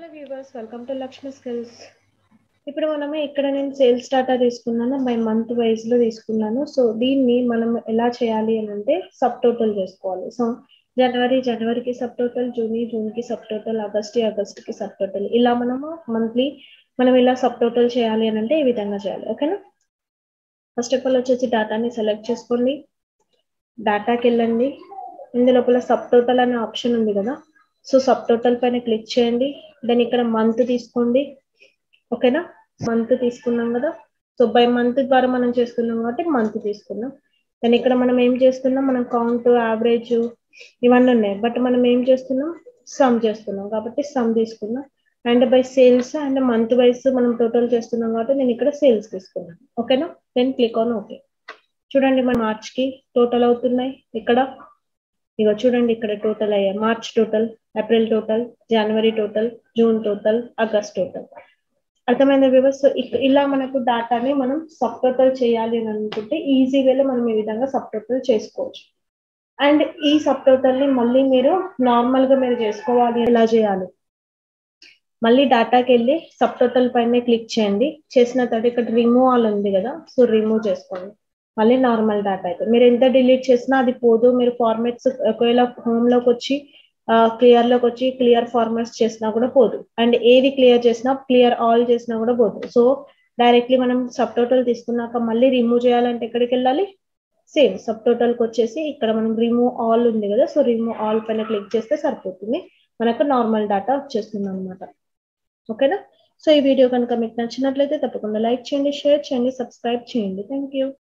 hello viewers welcome to Lakshmi skills ఇప్పుడు మనము ఇక్కడ నేను సేల్స్ డాటా తీసుకున్నాను బై మంత్ వైజ్ లో తీసుకున్నాను సో దీన్ని మనం ఎలా చేయాలి అని అంటే సబ్ టోటల్ చేసుకోవాలి సో జనవరి జనవరికి సబ్ టోటల్ జూన్ జూన్ కి సబ్ టోటల్ ఆగస్ట్ ఆగస్ట్ కి సబ్ టోటల్ ఇలా మనము మంత్లీ మనం ఇలా సబ్ టోటల్ చేయాలి అని అంటే ఈ విధంగా చేయాలి ఓకేనా ఫస్ట్ ఆఫ్ ఆల్ వచ్చేసి డేటాని సెలెక్ట్ చేసుకోండి డేటాకి వెళ్ళండి ఇందులోపల సబ్ టోటల్ అనే ఆప్షన్ ఉంది కదా సో సబ్ టోటల్ పైన క్లిక్ చేయండి దెన్ ఇక్కడ మంత్ తీసుకోండి ఓకేనా మంత్ తీసుకున్నాం కదా సో బై మంత్ ద్వారా మనం చేసుకున్నాం కాబట్టి మంత్ తీసుకున్నాం దెన్ ఇక్కడ మనం ఏం చేస్తున్నాం మనం కౌంట్ యావరేజ్ ఇవన్నీ ఉన్నాయి బట్ మనం ఏం చేస్తున్నాం సమ్ చేస్తున్నాం కాబట్టి సమ్ తీసుకున్నాం and by sales and month wise మనం టోటల్ చేస్తున్నాం కాబట్టి నేను ఇక్కడ సేల్స్ తీసుకున్నాను ఓకేనా దెన్ క్లిక్ ఆన్ ఓకే చూడండి మన మార్చ్ కి టోటల్ అవుతున్నాయి ఇక్కడ ఇగో చూడండి ఇక్కడ టోటల్ అయ్యాయి మార్చ్ టోటల్ ఏప్రిల్ టోటల్ జనవరి total June total August total అర్థమైన వ్యవస్థ ఇలా మనకు డాటాని మనం సబ్ టోటల్ చేయాలి అని అనుకుంటే ఈజీ వేలో మనం ఈ విధంగా సబ్ టోటల్ చేసుకోవచ్చు అండ్ ఈ సబ్ టోటల్ ని మళ్ళీ మీరు నార్మల్ గా మీరు చేసుకోవాలి ఎలా చేయాలి మళ్ళీ డాటాకి వెళ్ళి సబ్ టోటల్ పైన క్లిక్ చేయండి చేసిన తర్వాత ఇక్కడ రిమూవ్ ఆల్ ఉంది కదా సో రిమూవ్ చేసుకోండి మళ్ళీ నార్మల్ డేటా అయితే మీరు ఎంత డిలీట్ చేసినా అది పోదు మీరు ఫార్మాట్స్ ఒకవేళ హోమ్ లోకి వచ్చి క్లియర్ లోకి వచ్చి క్లియర్ ఫార్మాట్స్ చేసినా కూడా పోదు అండ్ ఏది క్లియర్ చేసినా క్లియర్ ఆల్ చేసినా కూడా పోదు సో డైరెక్ట్లీ మనం సబ్ టోటల్ తీసుకున్నాక మళ్ళీ రిమూవ్ చేయాలంటే ఎక్కడికి వెళ్ళాలి సేమ్ సబ్ టోటల్కి వచ్చేసి ఇక్కడ మనం రిమూవ్ ఆల్ ఉంది కదా సో రిమూవ్ ఆల్ పైన క్లిక్ చేస్తే సరిపోతుంది మనకు నార్మల్ డేటా వచ్చేస్తుంది అనమాట ఓకేనా సో ఈ వీడియో కనుక మీకు నచ్చినట్లయితే తప్పకుండా లైక్ చేయండి షేర్ చేయండి సబ్స్క్రైబ్ చేయండి థ్యాంక్ యూ